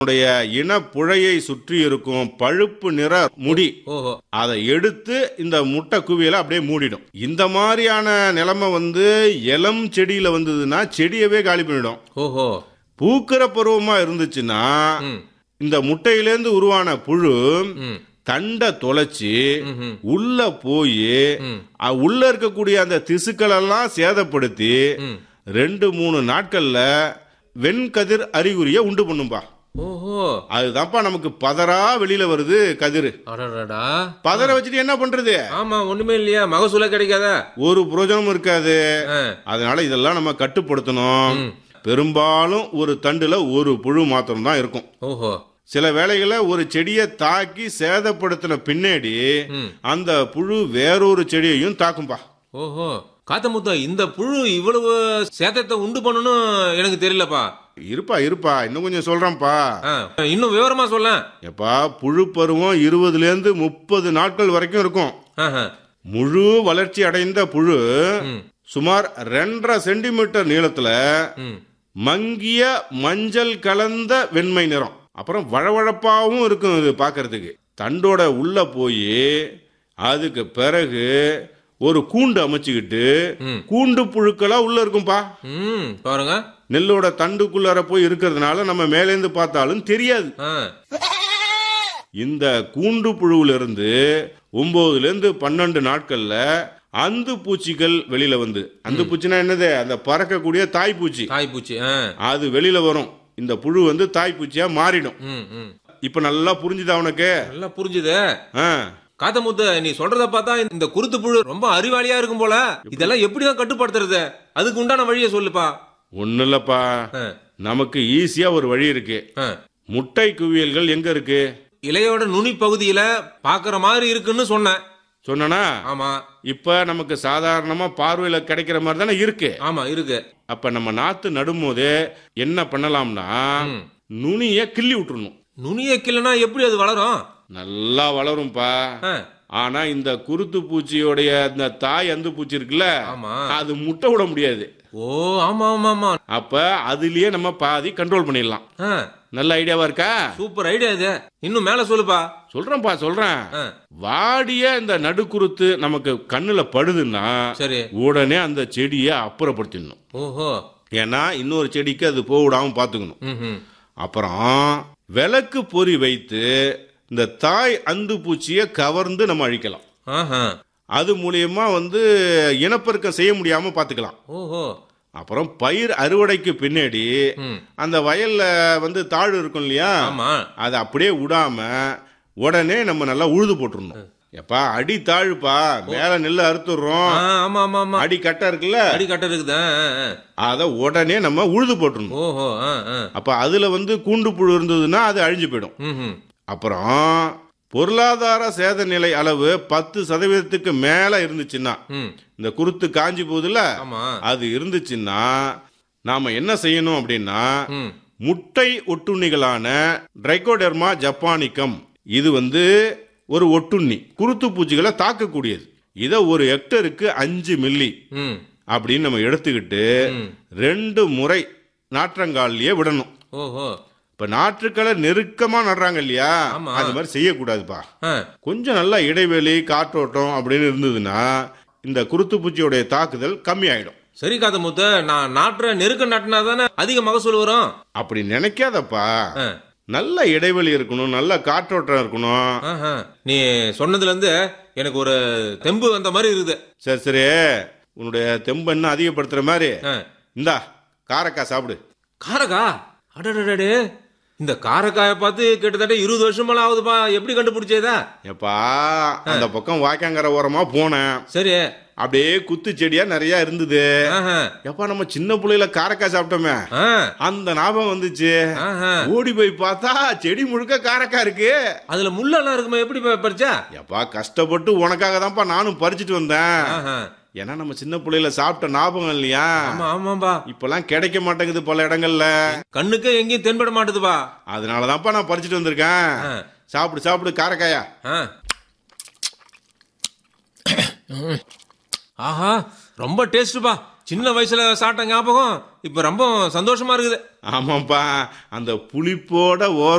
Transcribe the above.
உடைய இனப்புழையை சுற்றி இருக்கும் பழுப்பு நிற முடி ஓஹோ அதை எடுத்து இந்த முட்டை குவியலை அப்படியே மூடிடும் இந்த மாதிரியான நிலைமை வந்து இளம் செடியில வந்ததுன்னா செடியவே காலி பண்ணிடும் ஓஹோ பூக்கிற பருவமா இருந்துச்சுன்னா ம் இந்த முட்டையிலேருந்து உருவான புழு ம் தண்டை தொலைச்சி ம்ஹும். உள்ள போய் ம். உள்ள இருக்கக்கூடிய அந்த திசுக்கள் எல்லாம் சேதப்படுத்தி ம் ரெண்டு மூணு நாட்கள்ல வெண்கதிர் அறிகுறியை உண்டு பண்ணும்பா ஓஹோ அதுதான்ப்பா நமக்கு பதறா வெளியில வருது கதிர் அடடடா பதற வச்சுட்டு என்ன பண்றது ஆமா ஒண்ணுமே இல்லையா மகசூல கிடைக்காதா ஒரு புரோஜனமும் இருக்காது ஆ. அதனால இதெல்லாம் நம்ம கட்டுப்படுத்தணும் ம். பெரும்பாலும் ஒரு தண்டுல ஒரு புழு மாத்திரம் தான் இருக்கும் ஓஹோ சில வேளைகளை ஒரு செடியை தாக்கி சேதப்படுத்தின பின்னாடி ம். அந்த புழு வேறொரு செடியையும் தாக்கும்பா ஓஹோ காத்தமுத்தா இந்த புழு இவ்வளவு சேதத்தை உண்டு பண்ணணும் எனக்கு தெரியலப்பா இருப்பா இருப்பா இன்னும் கொஞ்சம் சொல்றேன்ப்பா ஆ, இன்னும் விவரமா சொல்ல எப்பா புழு பருவம் இருபதுல இருந்து முப்பது நாட்கள் வரைக்கும் இருக்கும் ஆஹா. முழு வளர்ச்சி அடைந்த புழு ம். சுமார் ரெண்டரை சென்டிமீட்டர் நீளத்துல ம். மங்கிய மஞ்சள் கலந்த வெண்மை நிறம் அப்புறம் வழவழப்பாவும் இருக்கும் இது பார்க்கறதுக்கு தண்டோட உள்ள போய் அதுக்கு பிறகு ஒரு கூண்டு அமைச்சுக்கிட்டு ம். கூண்டு புழுக்களா உள்ள இருக்கும்பா ம் பாருங்க நெல்லோட தண்டுக்குள்ளார போய் இருக்கிறதுனால நம்ம மேலேந்து பார்த்தாலும் தெரியாது ஆ. இந்த கூண்டு புழுவுல இருந்து ஒன்பதுல இருந்து பன்னெண்டு நாட்கள்ல அந்து பூச்சிகள் வெளியில வந்து அந்து பூச்சினா என்னது அந்த பறக்கக்கூடிய தாய் பூச்சி தாய் பூச்சி ஆ. அது வெளியில வரும் இந்த புழு வந்து தாய் பூச்சியா மாறிடும் ம் ம் இப்ப நல்லா புரிஞ்சுதா உனக்கு நல்லா புரிஞ்சுது ஆ, காத்தமுத்து நீ சொல்றத பார்த்தா இந்த குருத்து புழு ரொம்ப அறிவாளியா இருக்கும் போல இதெல்லாம் எப்படிதான் கட்டுப்படுத்துறது அதுக்கு உண்டான வழியை சொல்லுப்பா ஒண்ணும் இல்லப்பா ஆ. நமக்கு ஈஸியா ஒரு வழி இருக்கு ஆ. முட்டை குவியல்கள் எங்க இருக்கு இலையோட நுனி பகுதியில பாக்குற மாதிரி இருக்குன்னு சொன்னேன் சொன்னனா ஆமா இப்ப நமக்கு சாதாரணமா பார்வையில கிடைக்கிற மாதிரி தானே இருக்கு ஆமா இருக்கு அப்ப நம்ம நாத்து நடும்போது என்ன பண்ணலாம்னா ம். நுனிய கிள்ளி விட்டுறணும் நுனிய கிள்ளனா எப்படி அது வளரும் நல்லா வளரும்பா ஆ. ஆனா இந்த குருத்து பூச்சியோடைய இந்த தாய் அந்து பூச்சி இருக்குல்ல ஆமா அது முட்டை விட முடியாது ஓ ஆமா ஆமா ஆமா அப்ப அதுலயே நம்ம பாதி கண்ட்ரோல் பண்ணிடலாம் ஆ, நல்ல ஐடியாவா இருக்கா சூப்பர் ஐடியா இது இன்னும் மேல சொல்லுப்பா சொல்றேன்ப்பா சொல்றேன் ஆ, வாடிய இந்த நடுக்குருத்து நமக்கு கண்ணுல படுதுன்னா சரி உடனே அந்த செடியை அப்புறப்படுத்திடணும் ஓஹோ ஏன்னா இன்னொரு செடிக்கு அது போக விடாம பாத்துக்கணும் ம் அப்புறம் விளக்கு பொறி வைத்து இந்த தாய் அந்து பூச்சியை கவர்ந்து நம்ம அழிக்கலாம் ஆஹா அது மூலியமா வந்து இனப்பெருக்கம் செய்ய முடியாம பாத்துக்கலாம் ஓஹோ அப்புறம் பயிர் அறுவடைக்கு பின்னாடி ம் அந்த வயல்ல வந்து தாழ் இருக்கும் இல்லையா ஆமா அதை அப்படியே விடாம உடனே நம்ம நல்லா உழுது போட்டுறணும் எப்பா அடி தாழ்ப்பா மேல நெல்லை அறுத்துடுறோம் ஆ, ஆமா ஆமா ஆமா அடி கட்டை இருக்குல்ல அடி கட்ட இருக்குது ஆ, ஆ, ஆ. அதை உடனே நம்ம உழுது போட்டுறணும் ஓஹோ ஆ ஆ அப்ப அதுல வந்து கூண்டு புழு இருந்ததுன்னா அது அழிஞ்சு போயிடும் ம் அப்புறம் பொருளாதார சேத நிலை அளவு பத்து சதவீதத்துக்கு மேல இருந்துச்சுன்னா ம் இந்த குருத்து காஞ்சி போகுதுல்ல ஆமா அது இருந்துச்சுன்னா நாம என்ன செய்யணும் அப்படின்னா ம் முட்டை ஒட்டுண்ணிகளான ட்ரைகோடெர்மா ஜப்பானிக்கம் இது வந்து ஒரு ஒட்டுண்ணி குருத்து பூச்சிகளை தாக்கக்கூடியது இதை ஒரு ஹெக்டருக்கு அஞ்சு மில்லி ம் அப்படின்னு நம்ம எடுத்துக்கிட்டு ம். ரெண்டு முறை நாற்றங்கால்லயே விடணும் ஓஹோ இப்ப நாற்றுக்களை நெருக்கமா நடுறாங்க இல்லையா ஆமா. அது மாதிரி செய்யக்கூடாதுப்பா ஆ கொஞ்சம் நல்லா இடைவெளி காற்றோட்டம் அப்படின்னு இருந்ததுன்னா இந்த குருத்து பூச்சியோடைய தாக்குதல் கம்மி ஆயிடும் சரி காத்தமுத்த நான் நாட்டுற நெருக்க நாட்டினா தானே அதிக மகசூல் வரும் அப்படி நினைக்காதப்பா ஆ. நல்ல இடைவெளி இருக்கணும் நல்ல காற்றோட்டம் இருக்கணும் ஆஹா. நீ சொன்னதுல இருந்து எனக்கு ஒரு தெம்பு வந்த மாதிரி இருக்குது சரி சரி உன்னுடைய தெம்பு என்ன அதிகப்படுத்துற மாதிரி ஆ. இந்தா காரக்காய் சாப்பிடு காரக்கா அடடடடே இந்த காரக்காயை பார்த்து கிட்டத்தட்ட இருபது வருஷமெல்லாம் ஆகுதுப்பா எப்படி கண்டுபிடிச்சதா எப்பா அந்த பக்கம் வாய்க்காங்கர ஓரமா போனேன் சரி அப்படியே குத்து செடியா நிறைய இருந்தது ஆஹா. எப்பா நம்ம சின்ன புள்ளையில காரக்காய் சாப்பிட்டோமே ஆ. அந்த ஞாபகம் வந்துச்சு ஆஹா. ஓடி போய் பார்த்தா செடி முழுக்க காரக்காய் இருக்கு அதுல முள்ளெல்லாம் இருக்குமா எப்படி ப- பறிச்சா எப்பா கஷ்டப்பட்டு உனக்காக தான்ப்பா நானும் பறிச்சிட்டு வந்தேன் ஆஹா. ஏன்னா நம்ம சின்ன புள்ளையில சாப்பிட்ட ஞாபகம் இல்லையா ஆமா ஆமாம்பா இப்பெல்லாம் கிடைக்க மாட்டேங்குது பல இடங்கள்ல கண்ணுக்கு எங்கேயும் தென்பட மாட்டுதுப்பா அதனாலதான்ப்பா நான் பறிச்சிட்டு வந்திருக்கேன் ஆ. சாப்பிடு சாப்பிடு காரக்காயா ஆ. ஆஹா ரொம்ப டேஸ்ட்டுப்பா சின்ன வயசுல சாப்பிட்ட ஞாபகம் இப்ப ரொம்ப சந்தோஷமா இருக்குது ஆமாப்பா அந்த புளிப்போட ஓர